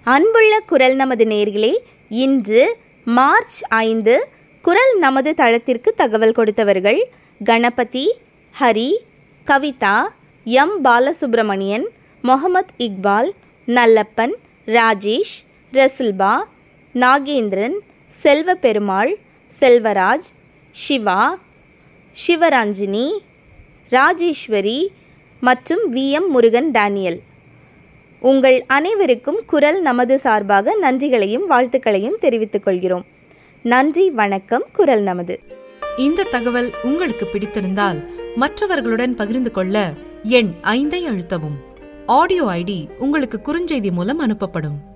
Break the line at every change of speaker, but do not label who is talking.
அன்புள்ள குரல் நமது நேர்களே இன்று மார்ச் ஐந்து குரல் நமது தளத்திற்கு தகவல் கொடுத்தவர்கள் கணபதி ஹரி கவிதா எம் பாலசுப்ரமணியன் முகமது இக்பால் நல்லப்பன் ராஜேஷ் ரசில்பா நாகேந்திரன் செல்வ பெருமாள் செல்வராஜ் சிவா சிவரஞ்சினி ராஜேஸ்வரி மற்றும் வி எம் முருகன் டேனியல் உங்கள் அனைவருக்கும் குரல் நமது சார்பாக நன்றிகளையும் வாழ்த்துக்களையும் தெரிவித்துக் கொள்கிறோம் நன்றி வணக்கம் குரல் நமது
இந்த தகவல் உங்களுக்கு பிடித்திருந்தால் மற்றவர்களுடன் பகிர்ந்து கொள்ள எண் ஐந்தை அழுத்தவும் ஆடியோ ஐடி உங்களுக்கு குறுஞ்செய்தி மூலம் அனுப்பப்படும்